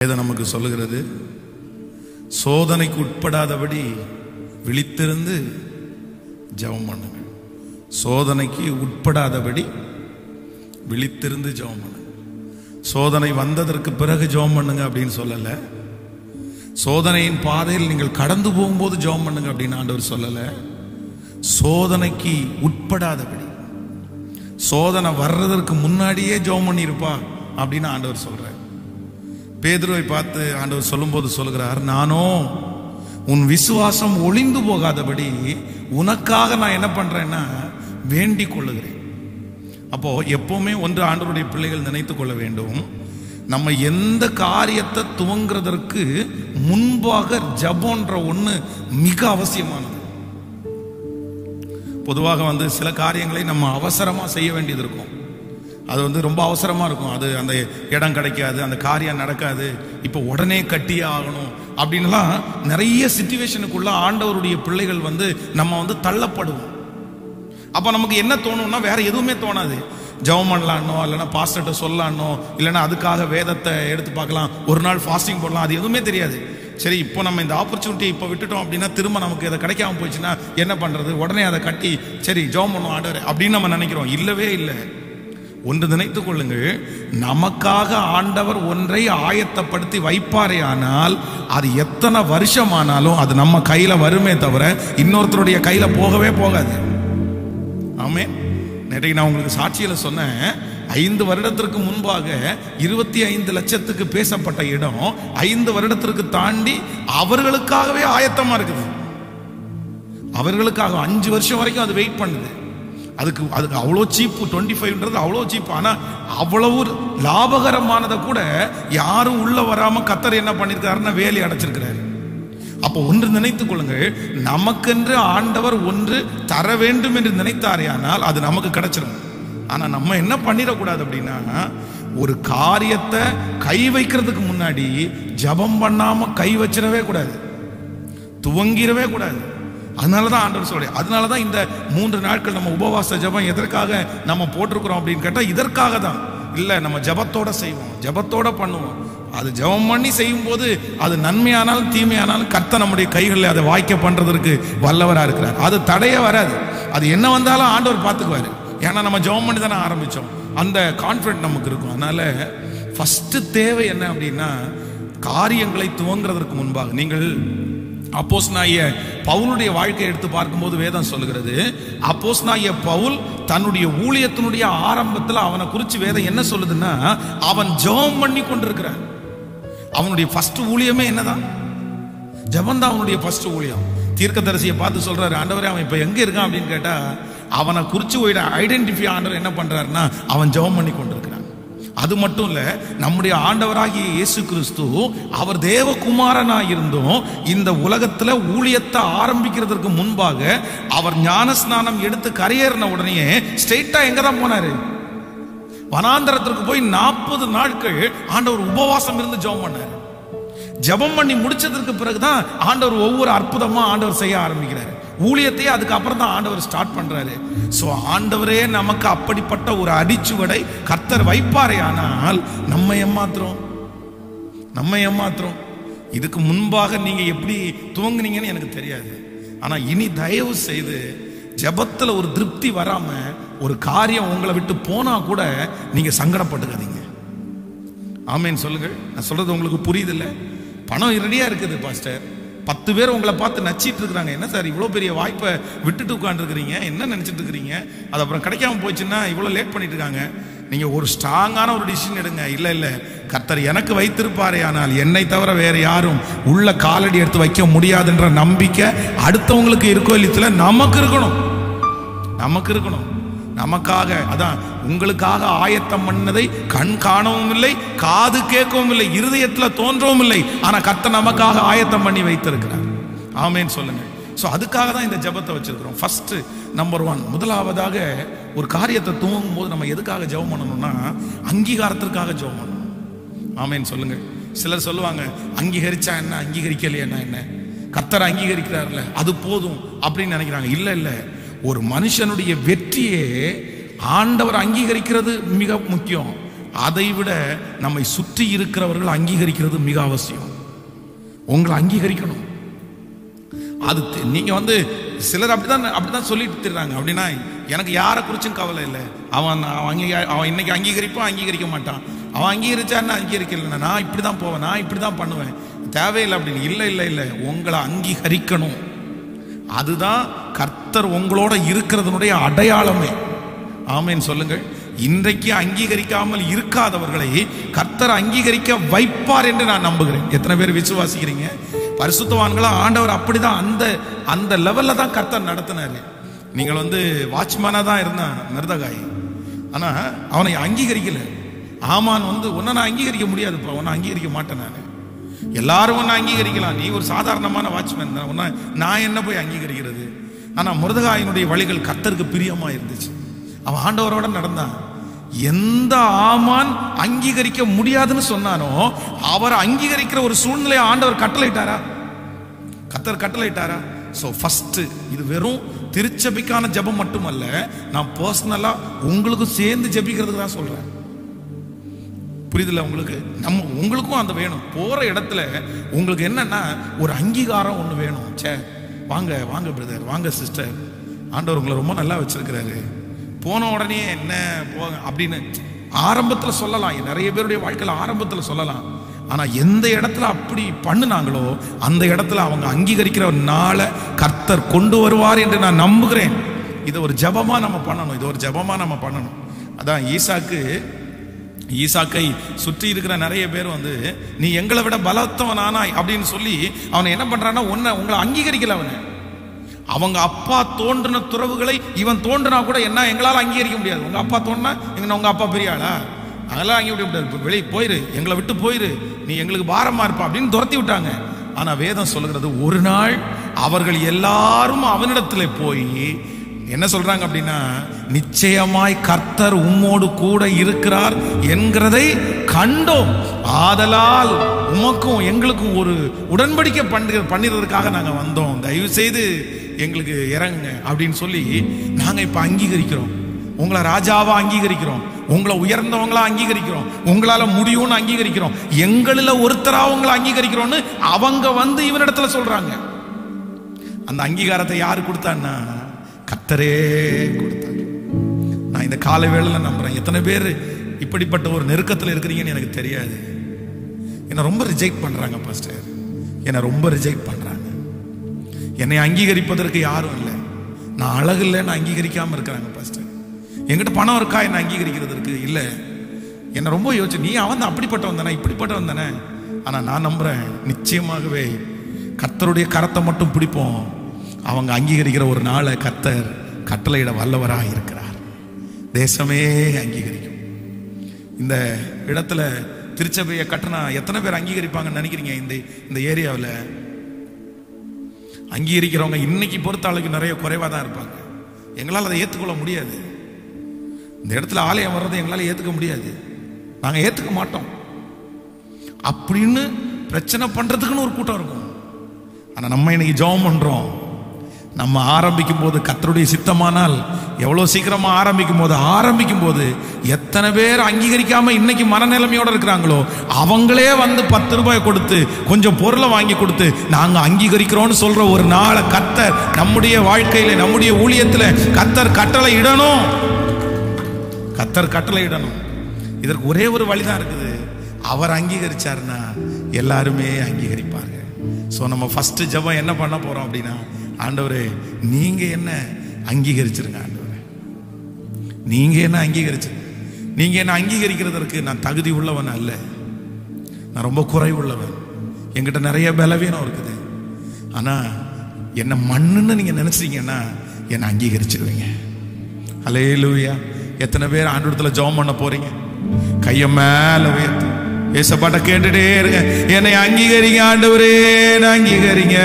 வேதம் நமக்கு சொல்லுகிறது சோதனைக்கு உட்படாதபடி விழித்திருந்து ஜெபம் பண்ணுங்க சோதனைக்கு உட்படாதபடி விழித்திருந்து ஜெபம் பண்ணுங்க சோதனை வந்ததற்கு பிறகு ஜெபம் பண்ணுங்க அப்படின்னு சொல்லல சோதனையின் பாதையில் நீங்கள் கடந்து போகும்போது ஜெபம் பண்ணுங்க அப்படின்னு ஆண்டவர் சொல்லல சோதனைக்கு உட்படாதபடி சோதனை வர்றதற்கு முன்னாடியே ஜெபம் பண்ணியிருப்பா அப்படின்னு ஆண்டவர் சொல்றார் பேதுருவை பார்த்து ஆண்டவர் சொல்லும்போது சொல்லுகிறார் நானோ உன் விசுவாசம் ஒளிந்து போகாதபடி உனக்காக நான் என்ன பண்றேன்னா வேண்டிக் கொள்ளுகிறேன் அப்போ எப்பவுமே ஒன்று ஆண்டவருடைய பிள்ளைகள் நினைத்துக் கொள்ள வேண்டும் நம்ம எந்த காரியத்தை துவங்குறதற்கு முன்பாக ஜபோன்ற ஒண்ணு மிக அவசியமானது பொதுவாக வந்து சில காரியங்களை நம்ம அவசரமா செய்ய வேண்டியது இருக்கும் அது வந்து ரொம்ப அவசரமா இருக்கும் அது அந்த இடம் கிடைக்காது அந்த காரியம் நடக்காது இப்போ உடனே கட்டியே ஆகணும் அப்படின்லாம் நிறைய சுச்சுவேஷனுக்குள்ள ஆண்டவருடைய பிள்ளைகள் வந்து நம்ம வந்து தள்ளப்படுவோம் அப்போ நமக்கு என்ன தோணும்னா வேற எதுவுமே தோணாது ஜெபம் பண்ணலான்னோ இல்லைன்னா பாஸ்டர்கிட்ட சொல்லலான்னோ இல்லைன்னா அதுக்காக வேதத்தை எடுத்து பார்க்கலாம் ஒரு நாள் ஃபாஸ்டிங் போடலாம் அது எதுவுமே தெரியாது சரி இப்போ நம்ம இந்த ஆப்பர்ச்சுனிட்டி இப்போ விட்டுட்டோம் அப்படின்னா திரும்ப நமக்கு இதை கிடைக்காம போச்சுன்னா என்ன பண்றது உடனே அதை கட்டி சரி ஜெபம் பண்ணுவோம் ஆண்டவர் அப்படின்னு நம்ம நினைக்கிறோம் இல்லவே இல்லை ஒன்று நினைத்துக் கொள்ளுங்கள் நமக்காக ஆண்டவர் ஒன்றை ஆயத்தப்படுத்தி வைப்பாரே ஆனால் அது எத்தனை வருஷமானாலும் அது நம்ம கையில வருமே தவிர இன்னொருத்தருடைய கையில போகவே போகாது ஆமே நேற்றைக்கு நான் உங்களுக்கு சாட்சியில சொன்னேன் ஐந்து வருடத்திற்கு முன்பாக இருபத்தி ஐந்து லட்சத்துக்கு பேசப்பட்ட இடம் ஐந்து வருடத்திற்கு தாண்டி அவர்களுக்காகவே ஆயத்தமா இருக்குது அவர்களுக்காக அஞ்சு வருஷம் வரைக்கும் அது வெயிட் பண்ணுது அதுக்கு அதுக்கு அவ்வளோ சீப்பு டுவெண்ட்டி ஃபைவ்ன்றது அவ்வளோ சீப் ஆனால் அவ்வளவு லாபகரமானதை கூட யாரும் உள்ள வராம கத்தர் என்ன பண்ணியிருக்காருன்னா வேலி அடைச்சிருக்கிறாரு அப்போ ஒன்று நினைத்துக் கொள்ளுங்கள் நமக்கென்று ஆண்டவர் ஒன்று தர வேண்டும் என்று நினைத்தாரே ஆனால் அது நமக்கு கிடைச்சிரும் ஆனா நம்ம என்ன பண்ணிடக்கூடாது அப்படின்னா ஒரு காரியத்தை கை வைக்கிறதுக்கு முன்னாடி ஜபம் பண்ணாம கை வச்சிடவே கூடாது துவங்கிடவே கூடாது அதனால தான் ஆண்டவர் சொல்ற அதனால தான் இந்த மூன்று நாட்கள் நம்ம உபவாச ஜெபம் எதற்காக நம்ம போட்டிருக்கிறோம் அப்படின்னு கேட்டால் இதற்காக தான் இல்லை நம்ம ஜெபத்தோட செய்வோம் ஜெபத்தோட பண்ணுவோம் அது ஜெபம் பண்ணி செய்யும் போது அது நன்மையானாலும் தீமையானாலும் கர்த்தர் நம்முடைய கைகளில் அதை வாய்க்க பண்றதற்கு வல்லவராக இருக்கிறார் அது தடைய வராது அது என்ன வந்தாலும் ஆண்டவர் பார்த்துக்குவாரு ஏன்னா நம்ம ஜெபம் பண்ணி தானே ஆரம்பிச்சோம் அந்த கான்ஃபிடென்ட் நமக்கு இருக்கும் அதனால ஃபர்ஸ்ட் தேவை என்ன அப்படின்னா காரியங்களை துவங்குறதற்கு முன்பாக நீங்கள் அப்போஸ் பவுலுடைய வாழ்க்கையை எடுத்து பார்க்கும்போது வேதம் சொல்லுகிறது அப்போஸ் பவுல் தன்னுடைய ஊழியத்தினுடைய ஆரம்பத்தில் அவனை குறித்து வேதம் என்ன சொல்லுதுன்னா அவன் ஜெபம் பண்ணி கொண்டிருக்கிறான் அவனுடைய ஃபர்ஸ்ட் ஊழியமே என்னதான் ஜெபம் தான் அவனுடைய ஃபர்ஸ்ட் ஊழியம் தீர்க்கதரிசியை பார்த்து சொல்றாரு ஆண்டவரே அவன் இப்ப எங்க இருக்கான் அப்படின்னு கேட்டா அவனை குறிச்சு போயிட ஐடென்டிஃபை ஆண்டவர் என்ன பண்றாருன்னா அவன் ஜெபம் பண்ணி கொண்டிருக்கிறான் அது மட்டும் இல்ல நம்முடைய ஆண்டவராகிய இயேசு கிறிஸ்து அவர் தேவகுமாரனாய் இருந்தும் இந்த உலகத்துல ஊழியத்தை ஆரம்பிக்கிறதுக்கு முன்பாக அவர் ஞானஸ்நானம் எடுத்து கரையேறின உடனே ஸ்ட்ரெயிட்டா எங்க தான் போனாரு வனாந்தரத்திற்கு போய் நாற்பது நாட்கள் ஆண்டவர் உபவாசம் இருந்து ஜெபம் பண்ணாரு ஜெபம் பண்ணி முடிச்சதற்கு பிறகுதான் ஆண்டவர் ஒவ்வொரு அற்புதமா ஆண்டவர் செய்ய ஆரம்பிக்கிறாரு ஊழியத்தையே அதுக்கு அப்புறம் தான் ஆண்டவர் ஸ்டார்ட் பண்றாரு சோ ஆண்டவரே நமக்கு அப்படிப்பட்ட ஒரு அடிச்சுவடை கர்த்தர் வைப்பாரே ஆனால் நம்ம ஏமாத்துறோம் நம்ம ஏமாத்துறோம் இதுக்கு முன்பாக நீங்க எப்படி துவங்குனீங்கன்னு எனக்கு தெரியாது ஆனா இனி தயவு செய்து ஜெபத்துல ஒரு திருப்தி வராம ஒரு காரியம் உங்களை விட்டு போனா கூட நீங்க சங்கடப்பட்டுக்காதீங்க ஆமேன்னு சொல்லுங்க நான் சொல்றது உங்களுக்கு புரியுது பணம் ரெடியா இருக்குது பாஸ்டர் பத்து பேர் உங்களை பார்த்து நச்சிட்டு இருக்கிறாங்க என்ன சார் இவ்வளோ பெரிய வாய்ப்பை விட்டுட்டு உட்காந்துருக்கிறீங்க என்ன நினைச்சிட்டு இருக்கிறீங்க அது அப்புறம் கிடைக்காம போச்சுன்னா இவ்வளோ லேட் பண்ணிட்டு இருக்காங்க நீங்க ஒரு ஸ்ட்ராங்கான ஒரு டிசிஷன் எடுங்க இல்ல இல்ல கர்த்தர் எனக்கு வைத்திருப்பாரே ஆனால் என்னை தவிர வேற யாரும் உள்ள காலடி எடுத்து வைக்க முடியாதுன்ற நம்பிக்கை அடுத்தவங்களுக்கு இருக்கோ இல்லத்துல நமக்கு இருக்கணும் நமக்கு இருக்கணும் நமக்காக அதான் உங்களுக்காக ஆயத்தம் பண்ணதை கண் காணவும் இல்லை காது கேட்கவும் இல்லை இருதயத்துல தோன்றவும் இல்லை ஆனா கத்த நமக்காக ஆயத்தம் பண்ணி வைத்திருக்கிறார் ஆமேன்னு சொல்லுங்க ஸோ அதுக்காக தான் இந்த ஜெபத்தை வச்சிருக்கிறோம் ஃபர்ஸ்ட் நம்பர் ஒன் முதலாவதாக ஒரு காரியத்தை துவங்கும் போது நம்ம எதுக்காக ஜெபம் பண்ணணும்னா அங்கீகாரத்திற்காக ஜெபம் பண்ணணும் ஆமேன்னு சொல்லுங்க சிலர் சொல்லுவாங்க அங்கீகரிச்சா என்ன அங்கீகரிக்கலையா என்ன கத்தரை அங்கீகரிக்கிறார்ல அது போதும் அப்படின்னு நினைக்கிறாங்க இல்ல இல்ல ஒரு மனுஷனுடைய வெற்றியே ஆண்டவர் அங்கீகரிக்கிறது மிக முக்கியம் அதை விட நம்மை சுற்றி இருக்கிறவர்கள் அங்கீகரிக்கிறது மிக அவசியம் உங்களை அங்கீகரிக்கணும் அது தெ- நீங்க வந்து சிலர் அப்படிதான் அப்படிதான் சொல்லிட்டு திரிறாங்க அப்படின்னா எனக்கு யாரை குறிச்சும் கவலை இல்லை அவன் அவன் அங்கீக- அவன் இன்னைக்கு அங்கீகரிப்பான் அங்கீகரிக்க மாட்டான் அவன் அங்கீகரிச்சான்னு அங்கீகரிக்கல நான் இப்படி தான் போவேன் நான் இப்படி தான் பண்ணுவேன் தேவையில்லை அப்படின்னு இல்லை இல்லை இல்லை உங்களை அங்கீகரிக்கணும் அதுதான் கர்த்தர் உங்களோட இருக்கிறதுனுடைய அடையாளமே ஆமென் சொல்லுங்கள் இன்றைக்கு அங்கீகரிக்காமல் இருக்காதவர்களை கர்த்தர் அங்கீகரிக்க வைப்பார் என்று நான் நம்புகிறேன் எத்தனை பேர் விசுவாசிக்கிறீங்க பரிசுத்தவான்களா ஆண்டவர் அப்படிதான் அந்த அந்த லெவல்ல தான் கர்த்தர் நடத்தினாரு நீங்கள் வந்து வாட்ச்மேனா தான் இருந்தான் மிருதகாய் ஆனா அவனை அங்கீகரிக்கல ஆமான் வந்து உன்னை நான் அங்கீகரிக்க முடியாதுப்பா உன்னை அங்கீகரிக்க மாட்டேன் நான் எல்லாரும் ஒன்று அங்கீகரிக்கலாம் நீ ஒரு சாதாரணமான வாட்ச்மேன் தான் உன்னை நான் என்ன போய் அங்கீகரிக்கிறது ஆனா முருதகாயினுடைய வழிகள் கர்த்தருக்கு பிரியமா இருந்துச்சு அவன் ஆண்டவரோட நடந்தான் எந்த ஆமான் அங்கீகரிக்க முடியாதுன்னு சொன்னானோ அவரை அங்கீகரிக்கிற ஒரு சூழ்நிலையை ஆண்டவர் கட்டளையிட்டாரா கத்தர் கட்டளையிட்டாரா ஸோ ஃபர்ஸ்ட் இது வெறும் திருச்சபைக்கான ஜெபம் மட்டுமல்ல நான் பர்சனலா உங்களுக்கும் சேர்ந்து ஜெபிக்கிறதுக்கு தான் சொல்றேன் புரியுதுல்ல உங்களுக்கு நம்ம உங்களுக்கும் அந்த வேணும் போற இடத்துல உங்களுக்கு என்னன்னா ஒரு அங்கீகாரம் ஒன்று வேணும் ச்சே வாங்க வாங்க பிரதர் வாங்க சிஸ்டர் ஆண்டவர் உங்களை ரொம்ப நல்லா வச்சிருக்கிறாரு போன உடனே என்ன போ அப்படின்னு ஆரம்பத்தில் சொல்லலாம் நிறைய பேருடைய வாழ்க்கையில் ஆரம்பத்தில் சொல்லலாம் ஆனா எந்த இடத்துல அப்படி பண்ணுனாங்களோ அந்த இடத்துல அவங்க அங்கீகரிக்கிற ஒரு நாளை கர்த்தர் கொண்டு வருவார் என்று நான் நம்புகிறேன் இதை ஒரு ஜெபமா நம்ம பண்ணணும் இது ஒரு ஜெபமா நம்ம பண்ணணும் அதான் ஈசாக்கு ஈசாக்கை சுற்றி இருக்கிற நிறைய பேர் வந்து நீ எங்களை விட பலத்தவனானாய் அப்படின்னு சொல்லி அவனை என்ன பண்றான்னா உன்னை உங்களை அங்கீகரிக்கல அவனை அவங்க அப்பா தோன்றின துறவுகளை இவன் தோன்றினா கூட என்ன எங்களால் அங்கீகரிக்க முடியாது உங்க அப்பா தோன்றினா எங்க உங்க அப்பா பெரிய ஆளா அதெல்லாம் அங்கீகரிக்க முடியாது வெளியே போயிரு எங்களை விட்டு போயிரு நீ எங்களுக்கு பாரமா இருப்பா அப்படின்னு துரத்தி விட்டாங்க ஆனா வேதம் சொல்லுகிறது ஒரு நாள் அவர்கள் எல்லாரும் அவனிடத்துல போய் என்ன சொல்றாங்க அப்படின்னா நிச்சயமாய் கர்த்தர் உம்மோடு கூட இருக்கிறார் என்கிறதை கண்டோம் ஆதலால் உமக்கும் எங்களுக்கும் ஒரு உடன்படிக்கை பண்ணி பண்ணிடுறதுக்காக நாங்க வந்தோம் தயவு செய்து எங்களுக்கு இறங்குங்க அப்படின்னு சொல்லி நாங்க இப்ப அங்கீகரிக்கிறோம் உங்களை ராஜாவா அங்கீகரிக்கிறோம் உங்களை உயர்ந்தவங்களா அங்கீகரிக்கிறோம் உங்களால முடியும்னு அங்கீகரிக்கிறோம் எங்களில் ஒருத்தரா உங்களை அங்கீகரிக்கிறோம்னு அவங்க வந்து இவனிடத்துல சொல்றாங்க அந்த அங்கீகாரத்தை யாரு கொடுத்தான்னா கத்தரே கொடுத்தார் நான் இந்த கால வேளையில நம்புறேன் எத்தனை பேர் இப்படிப்பட்ட ஒரு நெருக்கத்தில் இருக்கிறீங்கன்னு எனக்கு தெரியாது என்னை ரொம்ப ரிஜெக்ட் பண்றாங்க பாஸ்டர் என்னை ரொம்ப ரிஜெக்ட் பண்றாங்க என்னை அங்கீகரிப்பதற்கு யாரும் இல்லை நான் அழகு இல்லைன்னு அங்கீகரிக்காம இருக்கிறாங்க பாஸ்டர் என்கிட்ட பணம் இருக்கா என்ன அங்கீகரிக்கிறதுக்கு இல்லை என்னை ரொம்ப யோசிச்சு நீ அவன் தான் அப்படிப்பட்டவன் தானே இப்படிப்பட்டவன் தானே ஆனா நான் நம்புறேன் நிச்சயமாகவே கர்த்தருடைய கரத்தை மட்டும் பிடிப்போம் அவங்க அங்கீகரிக்கிற ஒரு நாளை கர்த்தர் கட்டளையிட வல்லவராக இருக்கிறார் தேசமே அங்கீகரிக்கும் இந்த இடத்துல திருச்சபையை கட்டினா எத்தனை பேர் அங்கீகரிப்பாங்கன்னு நினைக்கிறீங்க இந்த இந்த ஏரியாவில் அங்கீகரிக்கிறவங்க இன்னைக்கு பொறுத்த அளவுக்கு நிறைய குறைவாக தான் இருப்பாங்க எங்களால் அதை ஏற்றுக்கொள்ள முடியாது இந்த இடத்துல ஆலயம் வர்றதை எங்களால் ஏற்றுக்க முடியாது நாங்கள் ஏற்றுக்க மாட்டோம் அப்படின்னு பிரச்சனை பண்ணுறதுக்குன்னு ஒரு கூட்டம் இருக்கும் ஆனால் நம்ம இன்னைக்கு ஜெபம் பண்ணுறோம் நம்ம ஆரம்பிக்கும் போது கத்தருடைய சித்தமானால் எவ்வளோ சீக்கிரமா ஆரம்பிக்கும் போது ஆரம்பிக்கும் போது எத்தனை பேர் அங்கீகரிக்காம இன்னைக்கு மனநிலைமையோட இருக்கிறாங்களோ அவங்களே வந்து பத்து ரூபாய் கொடுத்து கொஞ்சம் பொருளை வாங்கி கொடுத்து நாங்க அங்கீகரிக்கிறோம்னு சொல்ற ஒரு நாளை கத்தர் நம்முடைய வாழ்க்கையில நம்முடைய ஊழியத்துல கத்தர் கட்டளை இடணும் கத்தர் கட்டளை இடணும் இதற்கு ஒரே ஒரு வழிதான் இருக்குது அவர் அங்கீகரிச்சாருன்னா எல்லாருமே அங்கீகரிப்பாங்க ஸோ நம்ம ஃபர்ஸ்ட் ஜெபம் என்ன பண்ண போறோம் அப்படின்னா ஆண்டவரே நீங்க என்ன அங்கீகரிச்சிருங்க ஆண்டவரே நீங்க என்ன அங்கீகரிச்சு நீங்க என்ன அங்கீகரிக்கிறதற்கு நான் தகுதி உள்ளவன் அல்ல நான் ரொம்ப குறைவுள்ளவன் என்கிட்ட நிறைய பலவீனம் இருக்குது ஆனா என்ன மண்ணுன்னு நீங்க நினைச்சீங்கன்னா என்னை அங்கீகரிச்சிருவீங்க அலே லூயா எத்தனை பேர் ஆண்டவரத்துல ஜெபம் பண்ண போறீங்க கைய மேல உயர்த்து ஏசப்பாட்ட கேட்டுட்டே இருங்க என்னை அங்கீகரிங்க ஆண்டவரே என்னை அங்கீகரிங்க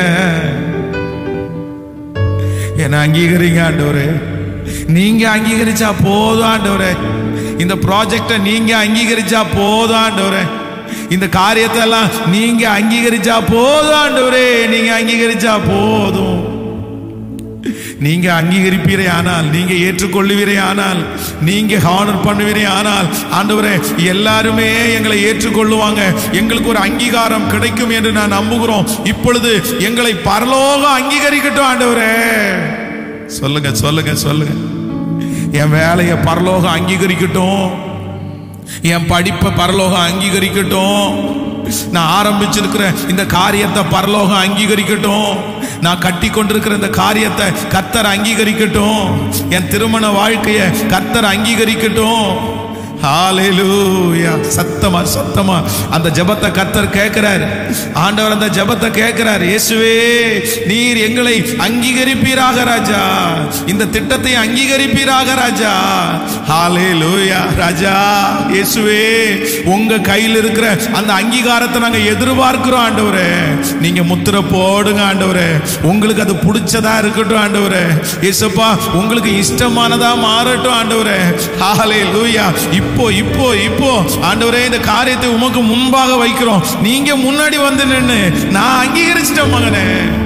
என்னை அங்கீகரிங்க ஆண்டவரே நீங்க அங்கீகரிச்சா போதும் ஆண்டவரே இந்த ப்ராஜெக்டை நீங்க அங்கீகரிச்சா போதும் ஆண்டவரே இந்த காரியத்தை எல்லாம் நீங்க அங்கீகரிச்சா போதும் ஆண்டவரே நீங்க அங்கீகரிச்சா போதும் நீங்க அங்கீகரிப்பீரே ஆனால் நீங்க ஏற்றுக்கொள்ளுவீரே ஆனால் நீங்க ஹானர் பண்ணுவீரே ஆனால் ஆண்டவரே எல்லாருமே எங்களை ஏற்றுக்கொள்ளுவாங்க எங்களுக்கு ஒரு அங்கீகாரம் கிடைக்கும் என்று நான் நம்புகிறோம் இப்பொழுது எங்களை பரலோகம் அங்கீகரிக்கட்டும் ஆண்டவரே சொல்லுங்க சொல்லுங்க சொல்லுங்க என் வேலையை பரலோகம் அங்கீகரிக்கட்டும் என் படிப்பை பரலோகம் அங்கீகரிக்கட்டும் நான் ஆரம்பிச்சிருக்கிற இந்த காரியத்தை பரலோகம் அங்கீகரிக்கட்டும் நான் கட்டி கொண்டிருக்கிற இந்த காரியத்தை கர்த்தர் அங்கீகரிக்கட்டும் என் திருமண வாழ்க்கையை கர்த்தர் அங்கீகரிக்கட்டும் ஹalleluya சத்தமா சத்தமா அந்த ஜெபத்தை கர்த்தர் கேட்கிறார் ஆண்டவர் அந்த ஜெபத்தை கேட்கிறார் இயேசுவே நீர் எங்களை அங்கீகரிப்பீராக ராஜா இந்த திட்டத்தை அங்கீகரிப்பீராக ராஜா ஹalleluya ராஜா இயேசுவே உங்க கையில் இருக்கிற அந்த அங்கீகாரத்தை நாங்க எதிர்பார்க்கிறோம் ஆண்டவரே நீங்க முத்திர போடுங்க ஆண்டவரே உங்களுக்கு அது பிடிச்சதா இருக்கட்டும் ஆண்டவரே இயேசுப்பா உங்களுக்கு இஷ்டமானதா மாறட்டும் ஆண்டவரே ஹalleluya இப்போ இப்போ இப்போ ஆண்டவரே இந்த காரியத்தை உமக்கு முன்பாக வைக்கிறோம் நீங்க முன்னாடி வந்து நின்னு நான் அங்கீகரிச்சிட்டேன் மகனே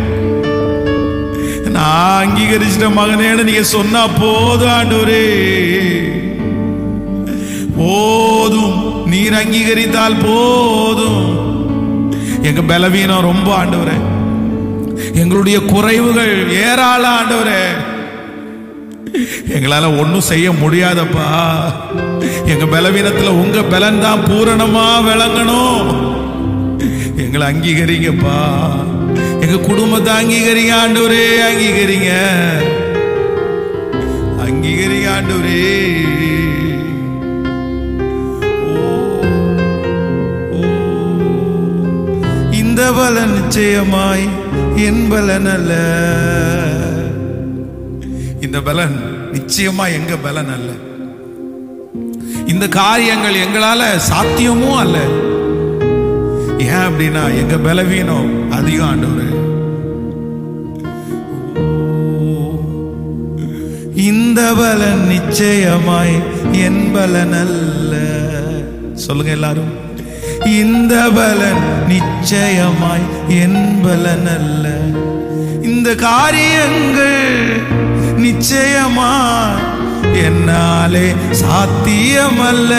நான் அங்கீகரிச்சிட்டேன் மகனேன்னு நீங்க சொன்னா போதும் ஆண்டவரே போதும் நீர் அங்கீகரித்தால் போதும் எங்க பலவீனம் ரொம்ப ஆண்டவரே எங்களுடைய குறைவுகள் ஏராள ஆண்டவரே எங்களால ஒன்றும் செய்ய முடியாதப்பா எங்க பலவீனத்துல உங்க பலன் தான் பூரணமா விளங்கணும் எங்களை அங்கீகரிங்கப்பா எங்க குடும்பத்தை அங்கீகரிங்க ஆண்டவரே அங்கீகரிங்க அங்கீகரிங்க ஆண்டவரே இந்த பலன் நிச்சயமாய் என் பலன் அல்ல இந்த பலன் நிச்சயமா எங்க பலன் அல்ல இந்த காரியங்கள் எங்களால சாத்தியமும் அல்ல ஏன் அப்படின்னா எங்க பலவீனம் அதிகம் ஆண்டவரே இந்த பலன் நிச்சயமாய் என் பலன் அல்ல சொல்லுங்க எல்லாரும் இந்த பலன் நிச்சயமாய் என் பலன் அல்ல இந்த காரியங்கள் நிச்சயமாய் என்னாலே சாத்தியமல்ல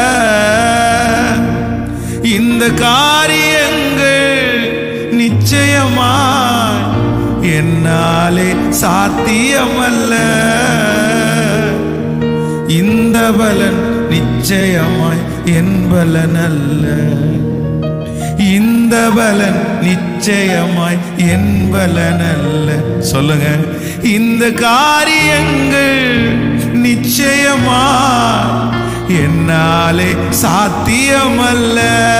இந்த காரியங்கள் நிச்சயமாய் என்னாலே சாத்தியமல்ல இந்த பலன் நிச்சயமாய் என் பலன் அல்ல இந்த பலன் நிச்சயமாய் என் பலன் அல்ல சொல்லுங்க இந்த காரியங்கள் நிச்சயமாய் என்னாலே சாத்தியமல்ல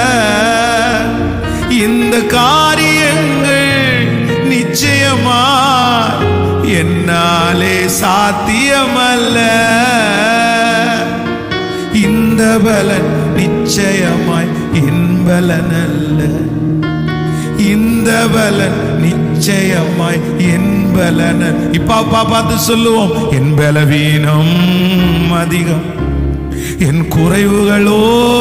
இந்த காரியங்கள் நிச்சயமாய் என்னாலே சாத்தியமல்ல இந்த பலன் நிச்சயமாய் என் பலன் அல்ல இந்த பலன் நிச்சயமாய் என் பலன் அல்ல. இப்ப அப்பா பார்த்து சொல்லுவோம் என் பலவீனம் அதிகம் என் குறைவுகளோ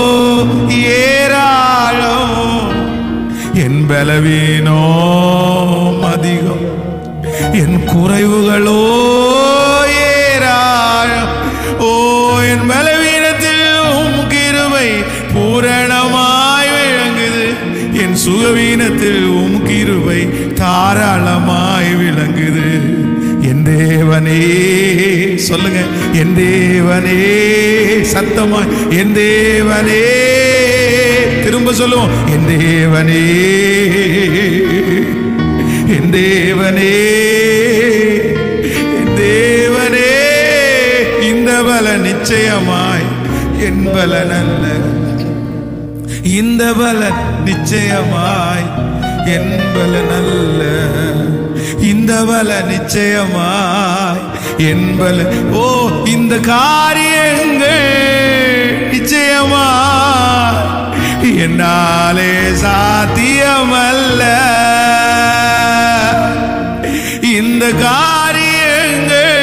ஏராளம் என் பலவீனோ அதிகம் என் குறைவுகளோ ஏராளம் ஓ என் பலவீனத்தில் உம் கிருபை பூரணமாய் விளங்குது என் சுகவீனத்தில் உம் கிருபை தாராளமாய் விளங்குது என் தேவனே சொல்லுங்க என் தேவனே சத்தமாய் என் தேவனே திரும்ப சொல்லுவோம் என் தேவனே என் தேவனே என் தேவனே இந்த பல நிச்சயமாய் என் பலன் அல்ல இந்த பலன் நிச்சயமாய் என் பலன் அல்ல இந்த பல நிச்சயமாய் என் பலன் ஓ இந்த காரியங்கள் நிச்சயமாய் என்னாலே சாத்தியமல்ல இந்த காரியங்கள்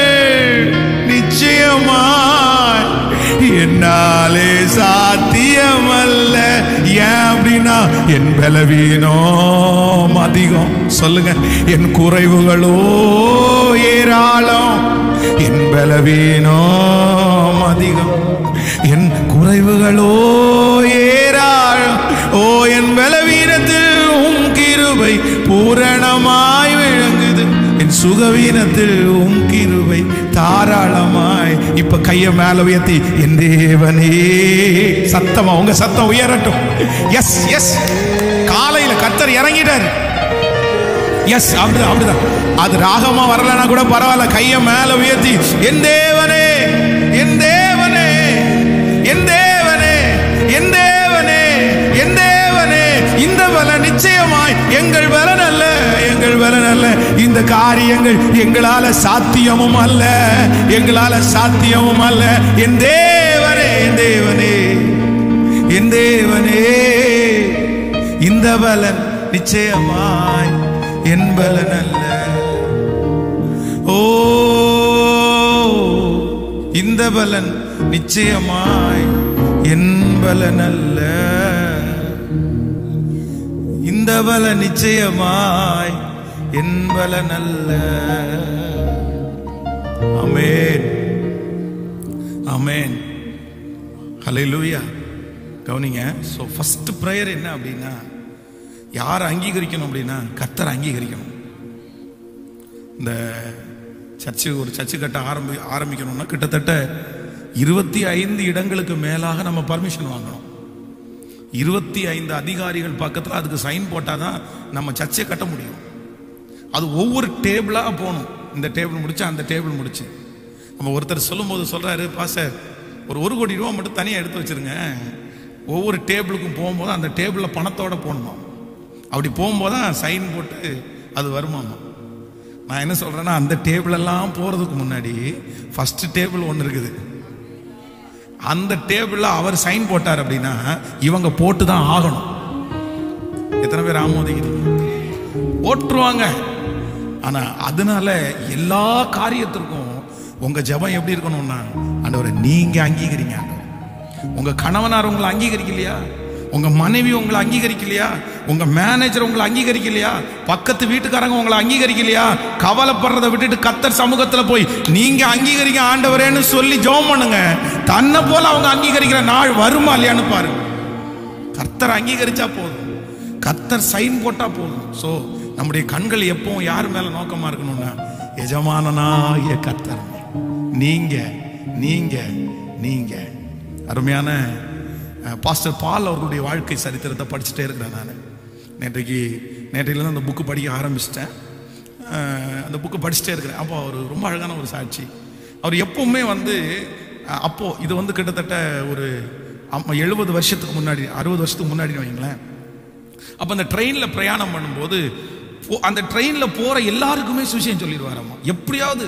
நிச்சயமாய் என்னாலே சாத்தியமல்ல ஏன் அப்படின்னா என் பலவீனம் அதிகம் சொல்லுங்க என் குறைவுகளோ ஏராளம் என் பலவீனம் அதிகம் என் குறைவுகளோ ஏராளம் ஓ என் பலவீனத்தில் உம் கிருபை பூரணமாய் விளங்குது என் சுகவீனத்தில் உம் கிருபை தாராளமாய் இப்ப கைய மேல உயர்த்தி என் தேவனே சத்தமா உங்க சத்தம் உயரட்டும் எஸ் எஸ் காலையில கத்தர் இறங்கிட்டாரு எஸ் அப்படி அப்படிதான் அது ராகமா வரலனா கூட பரவாயில்ல கைய மேல உயர்த்தி என் தேவனே என் தேவனே என் தேவனே என் தேவனே என் தேவனே இந்த பல நிச்சயமாய் எங்கள் பலன் அல்ல எங்கள் பலன் அல்ல இந்த காரியங்கள் எங்களால சாத்தியமும் அல்ல எங்களால சாத்தியமும் அல்ல என் தேவனே என் தேவனே என் தேவனே இந்த பலன் நிச்சயமாய் என் பலன் அல்ல ஓ இந்த பலன் நிச்சயமாய் என் பலன் அல்ல இந்த பலன் நிச்சயமாய் என் பலன் அல்ல அமேன் அமேன் ஹalleluya கவனிங்க ஸோ ஃபர்ஸ்ட் ப்ரேயர் என்ன அப்படின்னா யாரை அங்கீகரிக்கணும் அப்படின்னா கத்தரை அங்கீகரிக்கணும் இந்த சர்ச்சு ஒரு சர்ச்சு கட்ட ஆரம்பி ஆரம்பிக்கணும்னா கிட்டத்தட்ட இருபத்தி ஐந்து இடங்களுக்கு மேலாக நம்ம பர்மிஷன் வாங்கணும் இருபத்தி ஐந்து அதிகாரிகள் பக்கத்தில் அதுக்கு சைன் போட்டால் தான் நம்ம சர்ச்சை கட்ட முடியும் அது ஒவ்வொரு டேபிளாக போகணும் இந்த டேபிள் முடிச்சு அந்த டேபிள் முடிச்சு நம்ம ஒருத்தர் சொல்லும்போது சொல்கிறாரு பாச ஒரு ஒரு கோடி ரூபா மட்டும் தனியாக எடுத்து வச்சிருங்க ஒவ்வொரு டேபிளுக்கும் போகும்போது அந்த டேபிளில் பணத்தோட போகணுமா அப்படி போகும்போது தான் சைன் போட்டு அது வருமாமா நான் என்ன சொல்கிறேன்னா அந்த டேபிள் எல்லாம் போகிறதுக்கு முன்னாடி ஃபர்ஸ்ட் டேபிள் ஒன்று இருக்குது அந்த டேபிளில் அவர் சைன் போட்டார் அப்படின்னா இவங்க போட்டு தான் ஆகணும் எத்தனை பேர் ஆமோதிக்கிறீங்க போட்டுருவாங்க ஆனா அதனால எல்லா காரியத்திற்கும் உங்க ஜெபம் எப்படி இருக்கணும்னா ஆண்டவரை நீங்க அங்கீகரிங்க ஆண்டவரே. உங்க கணவனார் உங்களை அங்கீகரிக்கலையா உங்க மனைவி உங்களை அங்கீகரிக்கலையா உங்க மேனேஜர் உங்களை அங்கீகரிக்கலையா பக்கத்து வீட்டுக்காரங்க உங்களை அங்கீகரிக்கலையா கவலைப்படுறதை விட்டுட்டு கத்தர் சமூகத்துல போய் நீங்க அங்கீகரிக்க ஆண்டவரேன்னு சொல்லி ஜெபம் பண்ணுங்க தன்னை போல அவங்க அங்கீகரிக்கிற நாள் வருமா இல்லையான்னு பாருங்க கர்த்தர் அங்கீகரிச்சா போதும் கர்த்தர் சைன் போட்டா போதும் சோ நம்முடைய கண்கள் எப்பவும் யார் மேல நோக்கமா இருக்கணும்னா எஜமானனாகிய கர்த்தர் நீங்க நீங்க நீங்க அருமையான அஹ், பாஸ்டர் பால் அவர்களுடைய வாழ்க்கை சரித்திரத்தை படிச்சுட்டே இருக்கிறேன் நான் நேற்றைக்கு நேற்றையிலேருந்து அந்த புக்கு படிக்க ஆரம்பிச்சிட்டேன் அஹ், அந்த புக்கு படிச்சுட்டே இருக்கிறேன் அப்போ அவர் ரொம்ப அழகான ஒரு சாட்சி அவர் எப்பவுமே வந்து அஹ், அப்போ இது வந்து கிட்டத்தட்ட ஒரு எழுபது வருஷத்துக்கு முன்னாடி அறுபது வருஷத்துக்கு முன்னாடி வைங்களேன் அப்போ அந்த ட்ரெயினில் பிரயாணம் பண்ணும்போது போ- அந்த ட்ரெயினில் போகிற எல்லாருக்குமே சுவிசேஷம் சொல்லிடுவாராம்மா எப்படியாவது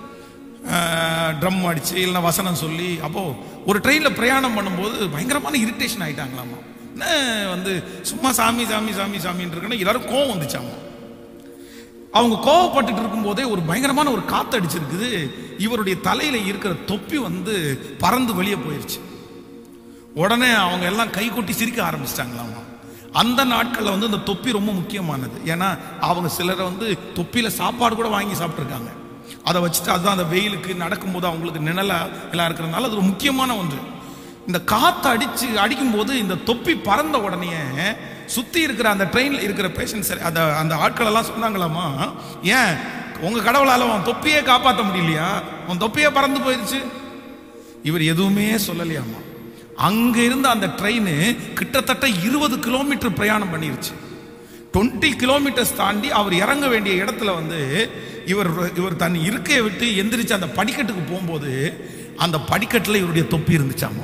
ட்ரம் அடிச்சு இல்லைன்னா வசனம் சொல்லி அப்போ ஒரு ட்ரெயினில் பிரயாணம் பண்ணும்போது பயங்கரமான இரிட்டேஷன் ஆயிட்டாங்களாமா என்ன வந்து சும்மா சாமி சாமி சாமி சாமின்னு இருக்குன்னா எல்லாரும் கோவம் வந்துச்சாமா அவங்க கோவப்பட்டுட்டு இருக்கும்போதே ஒரு பயங்கரமான ஒரு காத்து அடிச்சிருக்குது இவருடைய தலையில இருக்கிற தொப்பி வந்து பறந்து வெளியே போயிருச்சு உடனே அவங்க எல்லாம் கை கொட்டி சிரிக்க ஆரம்பிச்சிட்டாங்களாமா அந்த நாட்களில் வந்து இந்த தொப்பி ரொம்ப முக்கியமானது ஏன்னா அவங்க சிலரை வந்து தொப்பியில் சாப்பாடு கூட வாங்கி சாப்பிட்ருக்காங்க அதை வச்சுட்டு அதுதான் அந்த வெயிலுக்கு நடக்கும்போது அவங்களுக்கு நிழலா எல்லாம் இருக்கிறதுனால அது ஒரு முக்கியமான ஒன்று இந்த காற்று அடிச்சு அடிக்கும்போது இந்த தொப்பி பறந்த உடனே சுற்றி இருக்கிற அந்த ட்ரெயினில் இருக்கிற பேஷண்ட்ஸ் அந்த அந்த ஆட்கள் எல்லாம் சொன்னாங்களாமா ஏன் உங்க கடவுளால உன் தொப்பியே காப்பாற்ற முடியலையா உன் தொப்பியே பறந்து போயிருச்சு இவர் எதுவுமே சொல்லலையாமா அங்க இருந்த அந்த ட்ரெயின் கிட்டத்தட்ட இருபது கிலோமீட்டர் பிரயாணம் பண்ணிருச்சு 20 கிலோமீட்டர்ஸ் தாண்டி அவர் இறங்க வேண்டிய இடத்துல வந்து இவர் இவர் தன் இருக்கையை விட்டு எந்திரிச்சு அந்த படிக்கட்டுக்கு போகும்போது அந்த படிக்கட்டில் இவருடைய தொப்பி இருந்துச்சாமா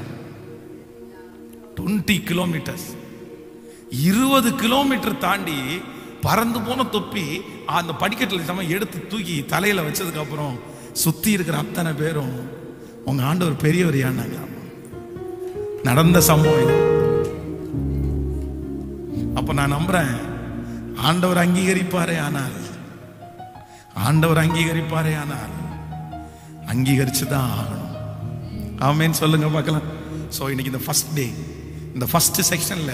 20 கிலோமீட்டர்ஸ் இருபது கிலோமீட்டர் தாண்டி பறந்து போன தொப்பி அந்த படிக்கட்டில் சம எடுத்து தூக்கி தலையில வச்சதுக்கு அப்புறம் சுத்தி இருக்கிற அத்தனை பேரும் உங்க ஆண்டவர் பெரியவர் ஏன்னாங்களாமா நடந்த சம்பவம் இது அப்ப நான் நம்புறேன் ஆண்டவர் அங்கீகரிப்பாரே ஆனால் ஆண்டவர் அங்கீகரிப்பாரே ஆனால் அங்கீகரிச்சு தான் ஆகணும் ஆமேன்னு சொல்லுங்க பார்க்கலாம் ஸோ இன்னைக்கு இந்த ஃபர்ஸ்ட் டே இந்த ஃபர்ஸ்ட் செக்ஷன்ல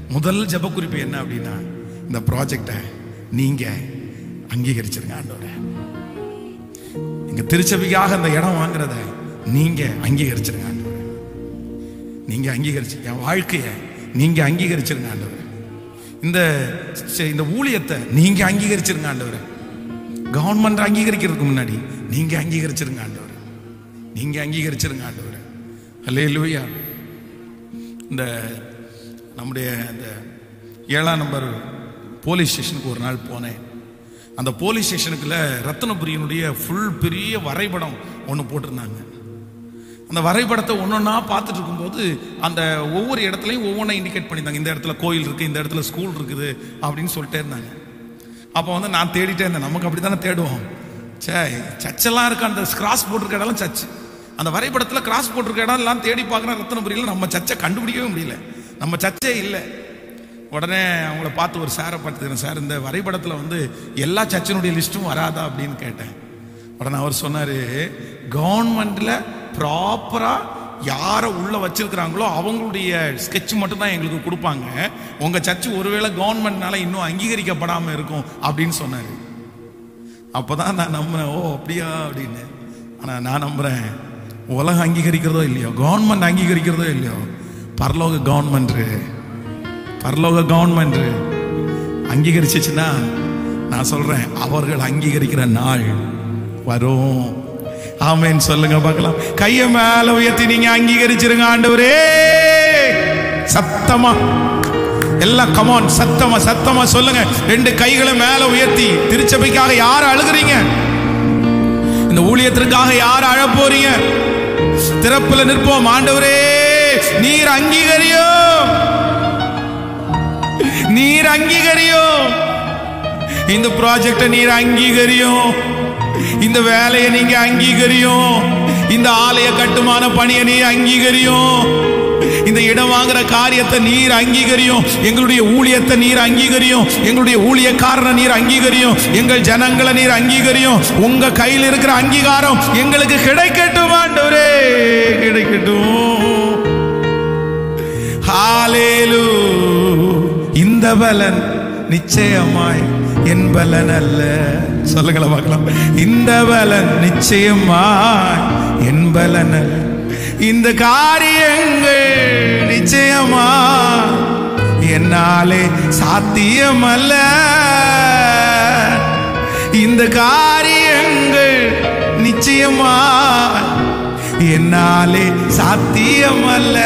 முதல் ஜெப குறிப்பு என்ன அப்படின்னா இந்த ப்ராஜெக்டை நீங்க அங்கீகரிச்சிருங்க ஆண்டவரே எங்க திருச்சபைக்காக இந்த இடம் வாங்குறத நீங்க அங்கீகரிச்சிருங்க ஆண்டவரே நீங்க அங்கீகரிச்சு என் வாழ்க்கைய நீங்க அங்கீகரிச்சிருங்க ஆண்டவரே இந்த சே- இந்த ஊழியத்தை நீங்க அங்கீகரிச்சிருங்க ஆண்டவரே கவர்மெண்ட் அங்கீகரிக்கிறதுக்கு முன்னாடி நீங்க அங்கீகரிச்சிருங்க ஆண்டவரே நீங்க அங்கீகரிச்சிருங்க ஆண்டவரே அல்லேலூயா இந்த நம்முடைய இந்த ஏழாம் நம்பர் போலீஸ் ஸ்டேஷனுக்கு ஒரு நாள் போனேன் அந்த போலீஸ் ஸ்டேஷனுக்குள்ள ரத்னபுரியனுடைய ஃபுல் பெரிய வரைபடம் ஒன்று போட்டிருந்தாங்க அந்த வரைபடத்தை ஒன்றொன்னா பார்த்துட்டு இருக்கும்போது அந்த ஒவ்வொரு இடத்துலையும் ஒவ்வொன்றா இண்டிகேட் பண்ணியிருந்தாங்க இந்த இடத்துல கோயில் இருக்குது இந்த இடத்துல ஸ்கூல் இருக்குது அப்படின்னு சொல்லிட்டே இருந்தாங்க அப்போ வந்து நான் தேடிட்டே இருந்தேன் நமக்கு அப்படி தானே தேடுவோம் சே சர்ச்செல்லாம் இருக்கு அந்த கிராஸ் போட்டிருக்க இடம்லாம் சர்ச் அந்த வரைபடத்தில் கிராஸ் போட்டிருக்க இடம் எல்லாம் தேடி பார்க்குறேன் ரத்னபுரியில் நம்ம சர்ச்சை கண்டுபிடிக்கவே முடியல நம்ம சர்ச்சே இல்லை உடனே அவங்கள பார்த்து ஒரு சாரை பார்த்துக்கிறேன் சார் இந்த வரைபடத்தில் வந்து எல்லா சர்ச்சினுடைய லிஸ்ட்டும் வராதா அப்படின்னு கேட்டேன் உடனே அவர் சொன்னார் கவர்மெண்ட்டில் ப்ராப்பராக யாரை உள்ள வச்சிருக்கிறாங்களோ அவங்களுடைய ஸ்கெட்ச் மட்டும் தான் எங்களுக்கு கொடுப்பாங்க உங்க சர்ச் ஒருவேளை கவர்மெண்ட்னால இன்னும் அங்கீகரிக்கப்படாம இருக்கும் அப்படின்னு சொன்னாரு அப்பதான் நான் நம்புறேன் ஓ அப்படியா அப்படின்னு ஆனா நான் நம்புறேன் உலகம் அங்கீகரிக்கிறதோ இல்லையோ கவர்மெண்ட் அங்கீகரிக்கிறதோ இல்லையோ பரலோக கவர்மெண்ட் பரலோக கவர்மெண்ட் அங்கீகரிச்சிச்சுன்னா நான் சொல்றேன் அவர்கள் அங்கீகரிக்கிற நாள் வரும் ஆமென் சொல்லுங்க பார்க்கலாம் கையை மேல உயர்த்தி நீங்க அங்கீகரிச்சிருங்க ஆண்டவரே சத்தமா எல்லாம் கமான் சத்தமா சத்தமா சொல்லுங்க ரெண்டு கைகளை மேல உயர்த்தி திருச்சபைக்காக யார் அழுகுறீங்க இந்த ஊழியத்திற்காக யார் அழ போறீங்க திறப்புல நிற்போம் ஆண்டவரே நீர் அங்கீகரியோ நீர் அங்கீகரியோ இந்த ப்ராஜெக்டை நீர் அங்கீகரியும் இந்த வேலையை நீங்க அங்கீகரியும் இந்த ஆலய கட்டுமான பணியை நீர் அங்கீகரியும் இந்த இடம் வாங்குற காரியத்தை நீர் அங்கீகரியும் எங்களுடைய ஊழியத்தை நீர் அங்கீகரியும் எங்களுடைய ஊழியக்காரனை நீர் அங்கீகரியும் எங்கள் ஜனங்களை நீர் அங்கீகரியும் உங்க கையில் இருக்கிற அங்கீகாரம் எங்களுக்கு கிடைக்கட்டும் ஆண்டவரே கிடைக்கட்டும் ஹாலேலு இந்த பலன் நிச்சயமாய் என் பலன் அல்ல சொல்லுங்களா பார்க்கலாம் இந்த பலன் நிச்சயமாய் என் பலன் அல்ல இந்த காரியங்கள் நிச்சயமா என்னாலே சாத்தியமல்ல இந்த காரியங்கள் நிச்சயமா என்னாலே சாத்தியமல்ல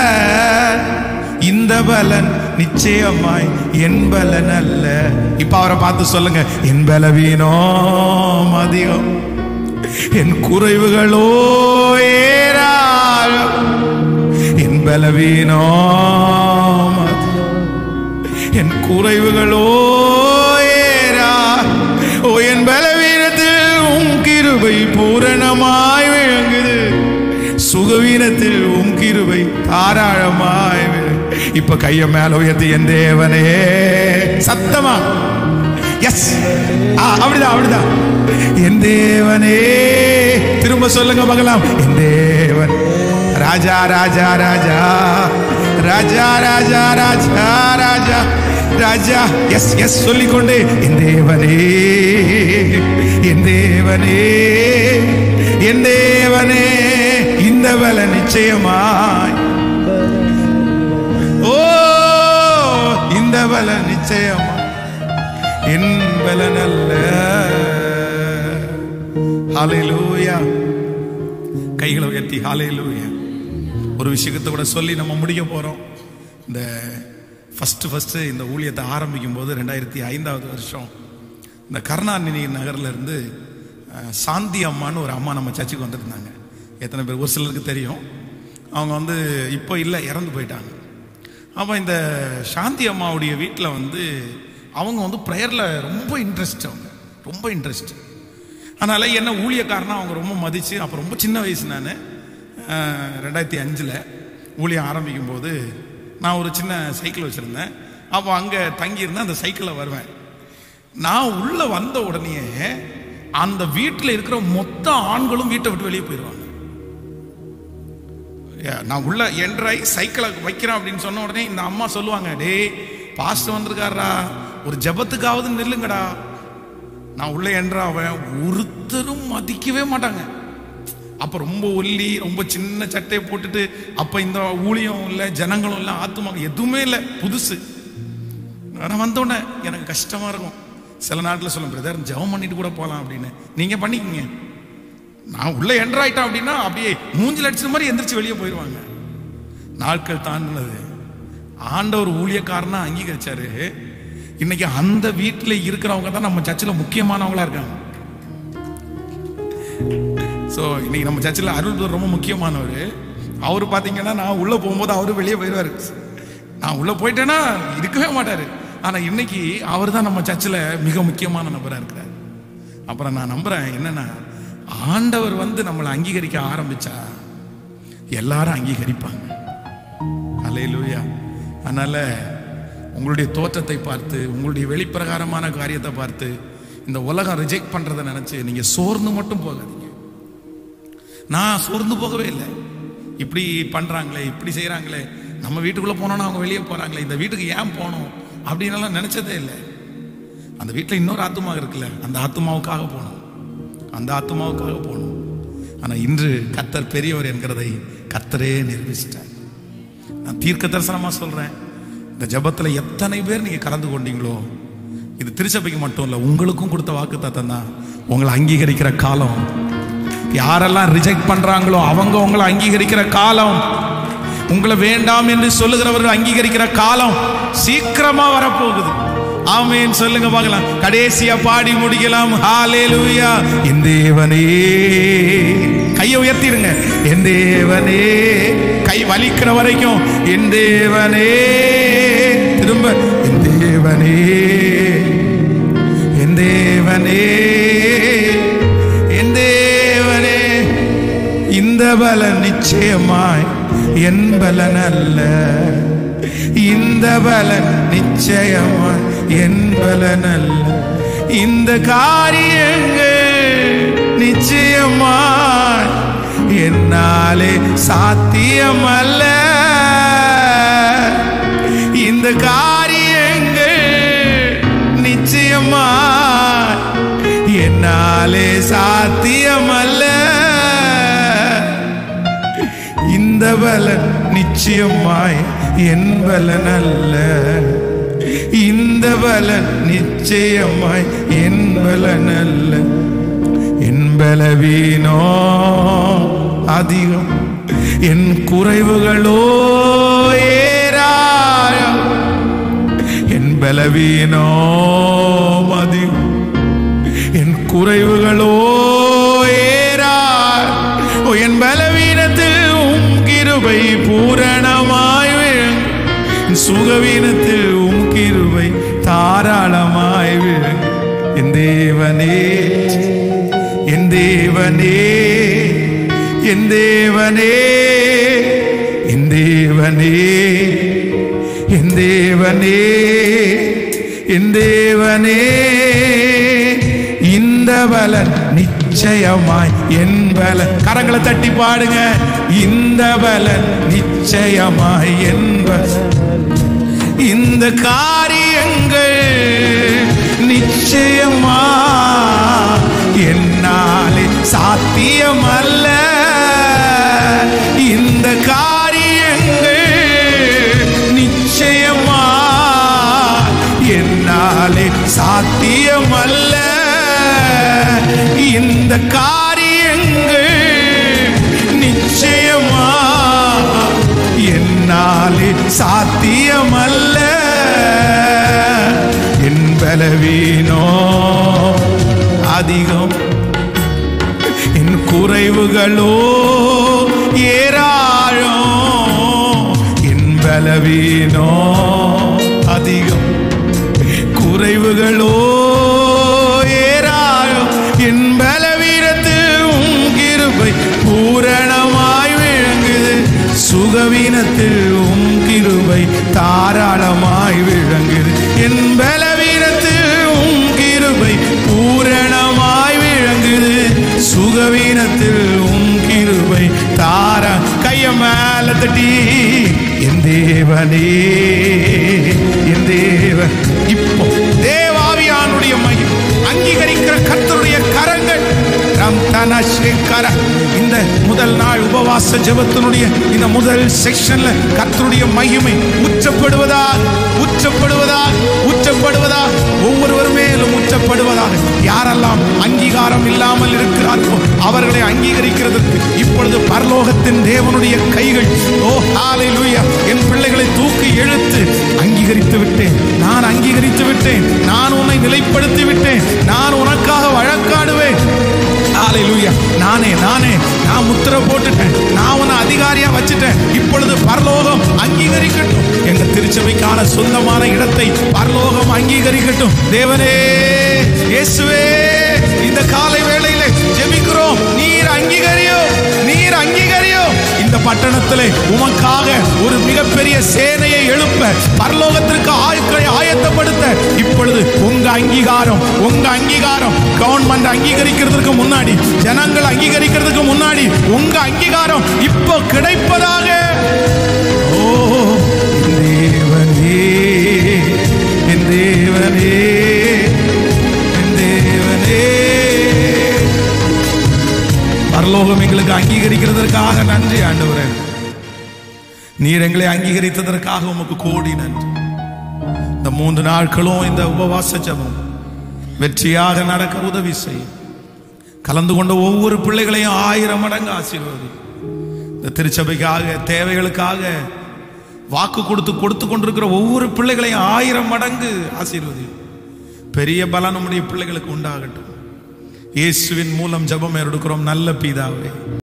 இந்த பலன் நிச்சயமாய் என் பலன் அல்ல இப்ப அவரை பார்த்து சொல்லுங்க என் பலவீனம் அதிகம் என் குறைவுகளோ ஏராளம் என் பலவீனம் அதிகம் என் குறைவுகளோ ஏரா ஓ என் பலவீனத்தில் உன் கிருபை பூரணமாய் விளங்குது சுகவீனத்தில் உன் கிருபை தாராளமாய் விளங்கு. இப்ப கைய மேல உயர்த்தி என் தேவனே சத்தமா எஸ் அப்படிதான் அப்படிதான் என் தேவனே திரும்ப சொல்லுங்க மகளாம் என் தேவன் ராஜா ராஜா ராஜா ராஜா ராஜா ராஜா ராஜா ராஜா எஸ் எஸ் சொல்லிக்கொண்டே என் தேவனே என் தேவனே என் தேவனே இந்த பல நிச்சயமாய் ஓ இந்த பல நிச்சயமா என் பலன் அல்ல ஹalleluya கைகளை உயர்த்தி ஹalleluya ஒரு விஷயத்தை கூட சொல்லி நம்ம முடிக்க போறோம் இந்த ஃபர்ஸ்ட் ஃபர்ஸ்ட் இந்த ஊழியத்தை ஆரம்பிக்கும் போது ரெண்டாயிரத்தி ஐந்தாவது வருஷம் இந்த கருணாநிதி நகர்ல இருந்து அஹ், சாந்தி அம்மான்னு ஒரு அம்மா நம்ம சர்ச்சுக்கு வந்திருந்தாங்க எத்தனை பேர் ஒரு சிலருக்கு தெரியும் அவங்க வந்து இப்போ இல்லை இறந்து போயிட்டாங்க அப்போ இந்த சாந்தி அம்மாவுடைய வீட்டில் வந்து அவங்க வந்து ப்ரேயரில் ரொம்ப இன்ட்ரெஸ்ட் அவங்க ரொம்ப இன்ட்ரெஸ்ட் அதனால் என்ன ஊழியக்காரனா அவங்க ரொம்ப மதித்து அப்போ ரொம்ப சின்ன வயசு நான் ரெண்டாயிரத்தி அஞ்சில் ஊழியம் ஆரம்பிக்கும் போது நான் ஒரு சின்ன சைக்கிள் வச்சுருந்தேன் அப்போ அங்கே தங்கியிருந்தேன் அந்த சைக்கிளில் வருவேன் நான் உள்ளே வந்த உடனே அந்த வீட்டில் இருக்கிற மொத்த ஆண்களும் வீட்டை விட்டு வெளியே போயிடுவாங்க நான் உள்ள என்ட்ராய் சைக்கிளை வைக்கிறேன் அப்படின்னு சொன்ன உடனே இந்த அம்மா சொல்லுவாங்க டேய் பாஸ்டர் வந்திருக்காரா ஒரு ஜெபத்துக்காவது நில்லுங்கடா நான் உள்ள என்றாவன் ஒருத்தரும் மதிக்கவே மாட்டாங்க அப்ப ரொம்ப ஒல்லி ரொம்ப சின்ன சட்டையை போட்டுட்டு அப்ப இந்த ஊழியம் இல்லை ஜனங்களும் இல்லை ஆத்துமாக எதுவுமே இல்லை புதுசு நான் வந்தோடனே எனக்கு கஷ்டமா இருக்கும் சில நாட்டில் சொல்லும் பிரதர் ஜெபம் பண்ணிட்டு கூட போகலாம் அப்படின்னு நீங்க பண்ணிக்கங்க நான் உள்ள என்டர் ஆயிட்டேன் அப்படின்னா அப்படியே மூஞ்சில் அடிச்ச மாதிரி எந்திரிச்சு வெளியே போயிடுவாங்க நாட்கள் தாண்டினது ஆண்டவர் ஊழியக்காரனா அங்கீகரிச்சாரு இன்னைக்கு அந்த வீட்டில் இருக்கிறவங்க தான் நம்ம சர்ச்சில் முக்கியமானவங்களா இருக்காங்க ஸோ இன்னைக்கு நம்ம சர்ச்சில் அருள் brother ரொம்ப முக்கியமானவர் அவர் பார்த்தீங்கன்னா நான் உள்ளே போகும்போது அவரு வெளியே போயிடுவார் நான் உள்ளே போயிட்டேன்னா இருக்கவே மாட்டார் ஆனால் இன்னைக்கு அவர் தான் நம்ம சர்ச்சில் மிக முக்கியமான நபராக இருக்கிறார் அப்புறம் நான் நம்புறேன் என்னன்னா ஆண்டவர் வந்து நம்மளை அங்கீகரிக்க ஆரம்பிச்சா எல்லாரும் அங்கீகரிப்பாங்க அல்லேலூயா அதனால உங்களுடைய தோற்றத்தை பார்த்து உங்களுடைய வெளிப்பிரகாரமான காரியத்தை பார்த்து இந்த உலகம் ரிஜெக்ட் பண்றதை நினைச்சு நீங்க சோர்ந்து மட்டும் போகாதீங்க நான் சோர்ந்து போகவே இல்லை இப்படி பண்றாங்களே இப்படி செய்றாங்களே நம்ம வீட்டுக்குள்ள போனோம்னா அவங்க வெளியே போறாங்களே இந்த வீட்டுக்கு ஏன் போகணும் அப்படின்னு எல்லாம் நினைச்சதே இல்லை அந்த வீட்டில் இன்னொரு ஆத்துமா இருக்குல்ல அந்த ஆத்துமாவுக்காக போகணும் அந்த ஆத்துமாவுக்காக போகணும் ஆனா இன்று கத்தர் பெரியவர் என்கிறதை கத்தரே நிரூபிச்சிட்டார் நான் தீர்க்க தரிசனமா சொல்றேன் இந்த ஜெபத்துல எத்தனை பேர் நீங்க கலந்து கொண்டீங்களோ இது திருச்சபைக்கு மட்டும் இல்ல உங்களுக்கும் கொடுத்த வாக்கு தத்தம் தான் உங்களை அங்கீகரிக்கிற காலம் யாரெல்லாம் ரிஜெக்ட் பண்றாங்களோ அவங்க உங்களை அங்கீகரிக்கிற காலம் உங்களை வேண்டாம் என்று சொல்லுகிறவர்கள் அங்கீகரிக்கிற காலம் சீக்கிரமா வரப்போகுது ஆமேன் சொல்லுங்க பார்க்கலாம் கடைசியா பாடி முடிக்கலாம் ஹalleluya என் தேவனே கையை உயர்த்திடுங்க என் தேவனே கை வலிக்கிற வரைக்கும் என் தேவனே திரும்ப என் தேவனே என் தேவனே என் தேவனே இந்த பலன் நிச்சயமாய் என் பலன் அல்ல இந்த பலன் நிச்சயமாய் என் பலன் அல்ல இந்த காரியங்கள் நிச்சயமாய் என்னாலே சாத்தியமல்ல இந்த காரியங்கள் நிச்சயமாய் என்னாலே சாத்தியமல்ல இந்த பலன் நிச்சயமாய் என் பலன் அல்ல இந்த பலன் நிச்சயமாய் என் பலன் அல்ல என் பலவீனோ அதிகம் என் குறைவுகளோ ஏராயம் என் பலவீனோ அதிகம் என் குறைவுகளோ ஏறா ஓ, என் பலவீனத்தில் உம் கிருபை பூரணமாய் விழும். என் சுகவீனத்தில் உம் கிருபை தாராளமாய் விழும். என் தேவனே என் தேவனே என் தேவனே என் தேவனே என் தேவனே என் தேவனே இந்த பலன் நிச்சயமாய் என் பலன் கரங்களை தட்டி பாடுங்க இந்த பலன் நிச்சயமாய் என் பலன் இந்த காரியங்கள் நிச்சயமா என்னாலே சாத்தியமல்ல இந்த காரியங்கள் நிச்சயமா என்னாலே சாத்தியமல்ல இந்த காரியங்கள் நிச்சயமா என்னாலே சாத்தியமல்ல என் பலவீனோ அதிகம் என் குறைவுகளோ ஏராளம் என் பலவீனோ அதிகம் குறைவுகளோ ஏராளம் என் பலவீனத்தில் உம் கிருபை பூரணமாய் விளங்குது சுகவீனத்தில் உம் கிருபை தாராளமாய் விளங்குது என் பலவீனத்தில் உம் கிருபை பூரணமாய் விளங்குது சுகவீனத்தில் உம் கிருபை தார கைய மேல கரங்களை தட்டி என் தேவனே என் தேவ இப்போ தேவாவியானுடைய மையம் அங்கீகரிக்கிற கர்த்தருடைய கரங்கள் ரம் தன சேகர இந்த முதல் நாள் உபவாச ஜெபத்தினுடைய இந்த முதல் செக்ஷன்ல கர்த்தருடைய மகிமை உச்சப்படுவதாக உச்சப்படுவதாக உச்சப்படுவதாக ஒவ்வொருவர் மேலும் உச்சப்படுவதாக யாரெல்லாம் அங்கீகாரம் இல்லாமல் இருக்கிறார்களோ அவர்களை அங்கீகரிக்கிறதற்கு இப்பொழுது பரலோகத்தின் தேவனுடைய கைகள் ஓ ஹalleluya என் பிள்ளைகளை தூக்கி இழுத்து அங்கீகரித்து விட்டேன் நான் அங்கீகரித்து விட்டேன் நான் உன்னை நிலைப்படுத்தி விட்டேன் நான் உனக்காக வழக்காடுவேன் ஹalleluya நானே நானே நான் முத்திரை போட்டுட்டேன் நான் உன்னை அதிகாரியா வச்சுட்டேன் இப்பொழுது பரலோகம் அங்கீகரிக்கட்டும் எங்க திருச்சபைக்கான சொந்தமான இடத்தை பரலோகம் அங்கீகரிக்கட்டும் தேவனே இயேசுவே இந்த காலை வேளையிலே ஜெபிக்கிறோம் நீர் அங்கீகரியோ நீர் அங்கீகரியோ இந்த பட்டணத்திலே உமக்காக ஒரு மிகப்பெரிய சேனையை எழுப்ப பரலோகத்திற்கு ஆட்களை ஆயத்தப்படுத்த இப்பொழுது உங்க அங்கீகாரம் உங்க அங்கீகாரம் கவர்மெண்ட் அங்கீகரிக்கிறதுக்கு முன்னாடி ஜனங்கள் அங்கீகரிக்கிறதுக்கு முன்னாடி உங்க அங்கீகாரம் இப்போ கிடைப்பதாக ஓ என் தேவனே என் தேவனே என் தேவனே பரலோகம் எங்களுக்கு அங்கீகரிக்கிறதற்காக நன்றி ஆண்டவரே நீர் எங்களை அங்கீகரித்ததற்காக உமக்கு கோடி நன்றி இந்த மூன்று நாட்களும் இந்த உபவாச ஜெபம் வெற்றியாக நடக்க உதவி செய்யும் கலந்து கொண்ட ஒவ்வொரு பிள்ளைகளையும் ஆயிரம் மடங்கு ஆசீர்வதி இந்த திருச்சபைக்காக தேவைகளுக்காக வாக்கு கொடுத்து கொடுத்து கொண்டிருக்கிற ஒவ்வொரு பிள்ளைகளையும் ஆயிரம் மடங்கு ஆசீர்வதி பெரிய பலன் நம்முடைய பிள்ளைகளுக்கு உண்டாகட்டும் இயேசுவின் மூலம் ஜெபம் எடுக்கிறோம் நல்ல பீதாவே